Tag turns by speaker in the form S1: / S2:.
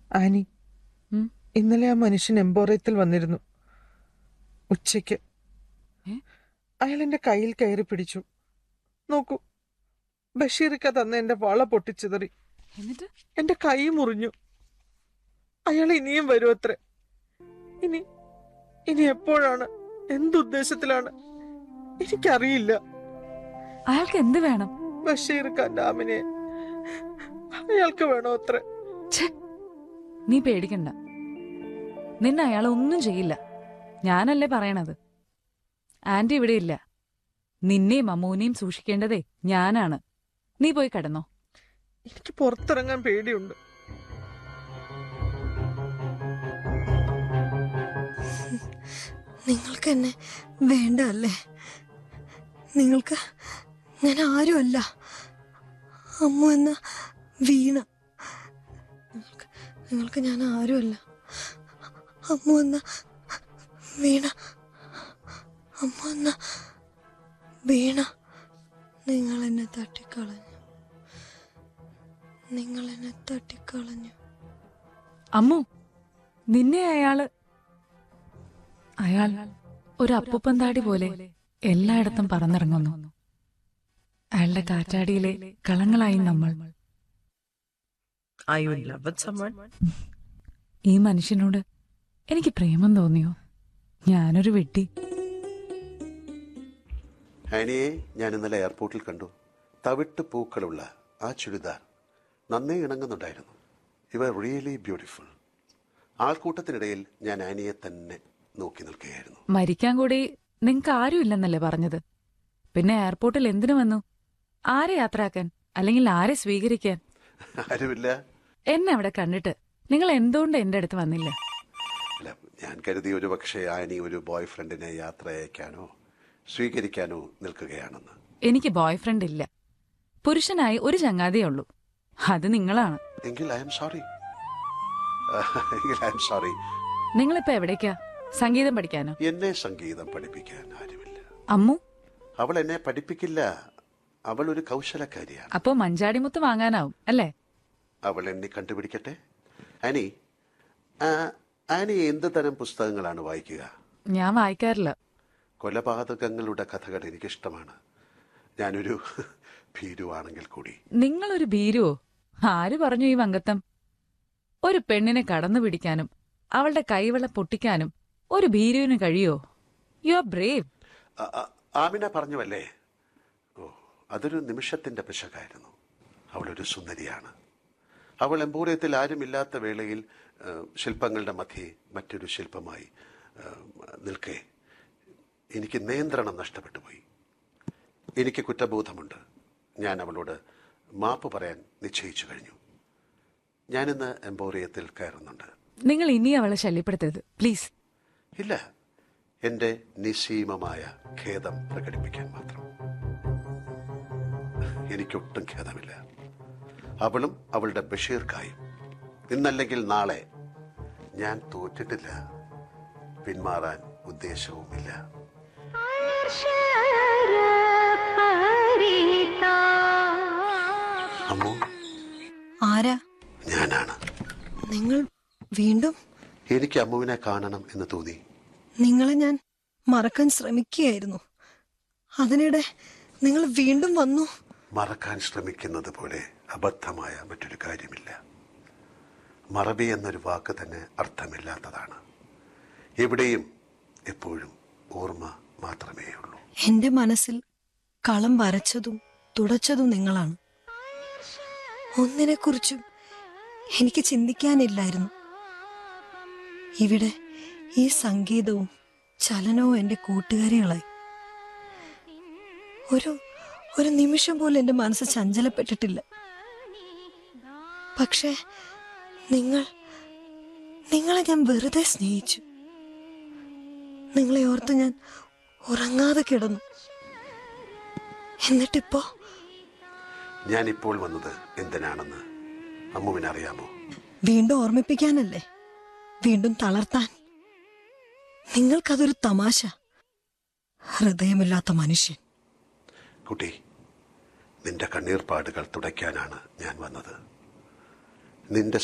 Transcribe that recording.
S1: Annie
S2: ഉം?
S1: ഇന്നലെ ആ മനുഷ്യൻ എംബോറയത്തിൽ വന്നിരുന്നു ഉച്ചയ്ക്ക്
S2: ഏ?
S1: അയാൾ എന്റെ കയ്യിൽ കയറി പിടിച്ചു നോക്കൂ ബഷീറിക്ക തന്ന എന്റെ വള പൊട്ടിച്ചിതറി
S2: എന്നിട്ട്
S1: എന്റെ കൈ മുറിഞ്ഞു അയാൾ ഇനിയും വരും അത്രേ ഇനി ഇനി എപ്പോഴാണ് എന്തുദ്ദേശത്തിലാണ് എനിക്കറിയില്ല
S2: അയാൾക്ക് എന്ത് വേണം
S1: ബഷീർ ഡാമിനെ അയാൾക്ക് വേണോ അത്രേ
S2: ഛെ, നീ പേടിക്കണ്ട നിന്നെ അയാൾ ഒന്നും ചെയ്യില്ല ഞാനല്ലേ പറയണത് ആന്റി ഇവിടെ ഇല്ല നിന്നെയും അമ്മൂനെയും സൂക്ഷിക്കേണ്ടതേ ഞാനാണ് നീ പോയി കിടന്നോ
S1: എനിക്ക് പുറത്തിറങ്ങാൻ പേടിയുണ്ട്
S3: നിങ്ങൾക്ക് എന്നെ വേണ്ട അല്ലേ നിങ്ങൾക്ക് ഞാൻ ആരുമല്ല അമ്മ എന്ന വീണ നിങ്ങൾക്ക് നിങ്ങൾക്ക് ഞാൻ ആരുമല്ല അമ്മ എന്ന വീണ അമ്മ എന്ന വീണ നിങ്ങൾ എന്നെ തട്ടിക്കളഞ്ഞു നിങ്ങൾ എന്നെ തട്ടിക്കളഞ്ഞു
S2: അമ്മു നിന്നെ അയാള് അയാൾ ഒരു അപ്പുപ്പന്താടി പോലെ എല്ലായിടത്തും പറന്നിറങ്ങുന്നു അയാളുടെ കാറ്റാടിയിലെ കളങ്ങളായി നമ്മൾ
S4: Are you in love with someone?
S2: ഈ മനുഷ്യനോട് എനിക്ക് പ്രേമം തോന്നിയോ ഞാനൊരു വെട്ടി
S5: ആനിയെ ഞാൻ ഇന്നലെ എയർപോർട്ടിൽ കണ്ടു തവിട്ട് പൂക്കളുള്ള ആ ചുരിദാർ നന്നേ ഇണങ്ങുന്നുണ്ടായിരുന്നു ഇവ റിയലി ബ്യൂട്ടിഫുൾ ആൾക്കൂട്ടത്തിനിടയിൽ ഞാൻ ആനിയെ തന്നെ നോക്കി നിൽക്കുകയായിരുന്നു
S2: മരിക്കാൻ കൂടി നിങ്ങക്ക് ആരുമില്ലെന്നല്ലേ പറഞ്ഞത് പിന്നെ എയർപോർട്ടിൽ എന്തിനു വന്നു ആരെ യാത്രയാക്കാൻ അല്ലെങ്കിൽ ആരെ സ്വീകരിക്കാൻ
S5: ആരുമില്ല
S2: എന്നെ അവിടെ കണ്ടിട്ട് നിങ്ങൾ എന്തുകൊണ്ട് എന്റെ അടുത്ത് വന്നില്ല
S5: അല്ല ഞാൻ കരുതി ഒരു പക്ഷേ ആനി ഒരു ബോയ് ഫ്രണ്ടിനെ യാത്ര അയക്കാനോ സ്വീകരിക്കാനോ നിൽക്കുകയാണെന്ന്
S2: എനിക്ക് ബോയ് ഫ്രണ്ട് ഇല്ല പുരുഷനായി ഒരു ചങ്ങാതിയേ ഉള്ളൂ അത് നിങ്ങളാണ്
S5: എങ്കിൽ ഐ എം സോറി എങ്കിൽ ഐ എം സോറി
S2: നിങ്ങളിപ്പോ എവിടേക്കാ സംഗീതം പഠിക്കാനോ
S5: എന്നെ സംഗീതം പഠിപ്പിക്കാൻ ആരുമില്ല
S2: അമ്മു
S5: അവൾ എന്നെ പഠിപ്പിക്കില്ല അവൾ ഒരു കൗശലക്കാരിയാണ്
S2: അപ്പോ മഞ്ചാടിമുത്ത് വാങ്ങാനാവും അല്ലേ
S5: അവൾ എന്നെ കണ്ടുപിടിക്കട്ടെ ആനി ആ, ആനി എന്ത് തരം പുസ്തകങ്ങളാണ് വായിക്കുക
S2: ഞാൻ വായിക്കാറില്ല
S5: കൊലപാതകങ്ങളുടെ കഥകൾ എനിക്കിഷ്ടമാണ് ഞാനൊരു ഭീരുവാണെങ്കിൽ കൂടി
S2: നിങ്ങളൊരു ഭീരുവോ ആര് പറഞ്ഞു ഈ വങ്കത്തം ഒരു പെണ്ണിനെ കടന്നു പിടിക്കാനും അവളുടെ കൈവള പൊട്ടിക്കാനും ഒരു ഭീരുവിന് കഴിയോ യു ആർ ബ്രേവ്
S5: ആ- ആ- ആമിന പറഞ്ഞുവല്ലേ ഓ അതൊരു നിമിഷത്തിന്റെ പിശകായിരുന്നു അവളൊരു സുന്ദരിയാണ് അവൾ എംപോറിയത്തിൽ ആരുമില്ലാത്ത വേളയിൽ ആ, ശില്പങ്ങളുടെ മധ്യേ മറ്റൊരു ശില്പമായി ആ, നിൽക്കെ എനിക്ക് നിയന്ത്രണം നഷ്ടപ്പെട്ടു പോയി എനിക്ക് കുറ്റബോധമുണ്ട് ഞാൻ അവളോട് മാപ്പ് പറയാൻ നിശ്ചയിച്ചു കഴിഞ്ഞു ഞാനിന്ന് എംപോറിയത്തിൽ കയറുന്നുണ്ട്
S2: നിങ്ങൾ ഇനി അവളെ ശല്യപ്പെടുത്തരുത് പ്ലീസ്
S5: ഇല്ല എന്റെ നിസ്സീമമായ ഖേദം പ്രകടിപ്പിക്കാൻ മാത്രം എനിക്കൊട്ടും ഖേദമില്ല അവളും അവളുടെ ബഷീർക്കായും ഇന്നല്ലെങ്കിൽ നാളെ ഞാൻ തോറ്റിട്ടില്ല പിന്മാറാൻ ഉദ്ദേശവുമില്ല അമ്മു
S3: ആരാ
S5: ഞാനാണ്
S3: നിങ്ങൾ വീണ്ടും
S5: എനിക്ക് അമ്മുവിനെ കാണണം എന്ന് തോന്നി
S3: നിങ്ങളെ ഞാൻ മറക്കാൻ ശ്രമിക്കുകയായിരുന്നു അതിനിടെ നിങ്ങൾ വീണ്ടും വന്നു
S5: മറക്കാൻ ശ്രമിക്കുന്നത് പോലെ അബദ്ധമായ മറ്റൊരു കാര്യമില്ല മറവി എന്നൊരു വാക്ക് തന്നെ അർത്ഥമില്ലാത്തതാണ് എവിടെയും എപ്പോഴും ഓർമ്മ മാത്രമേ ഉള്ളൂ
S3: എന്റെ മനസ്സിൽ കളം വരച്ചതും തുടച്ചതും നിങ്ങളാണ് ഒന്നിനെക്കുറിച്ചും എനിക്ക് ചിന്തിക്കാനില്ലായിരുന്നു ഇവിടെ ഈ സംഗീതവും ചലനവും എന്റെ കൂട്ടുകാരികളായി ഒരു ഒരു നിമിഷം പോലും എന്റെ മനസ്സ് ചഞ്ചലപ്പെട്ടിട്ടില്ല പക്ഷേ നിങ്ങൾ നിങ്ങളെ ഞാൻ വെറുതെ സ്നേഹിച്ചു നിങ്ങളെ ഓർത്ത് ഞാൻ ഉറങ്ങാതെ കിടന്നു എന്നിട്ടിപ്പോ
S5: ഞാനിപ്പോൾ വന്നത് എന്തിനാണെന്ന് അമ്മുവിനറിയാമോ
S3: വീണ്ടും ഓർമ്മിപ്പിക്കാനല്ലേ വീണ്ടും തളർത്താൻ നിങ്ങൾക്കതൊരു തമാശ ഹൃദയമില്ലാത്ത മനുഷ്യൻ
S5: കുട്ടി നിന്റെ കണ്ണീർപ്പാടുകൾ തുടയ്ക്കാനാണ് ഞാൻ വന്നത് നിന്റെ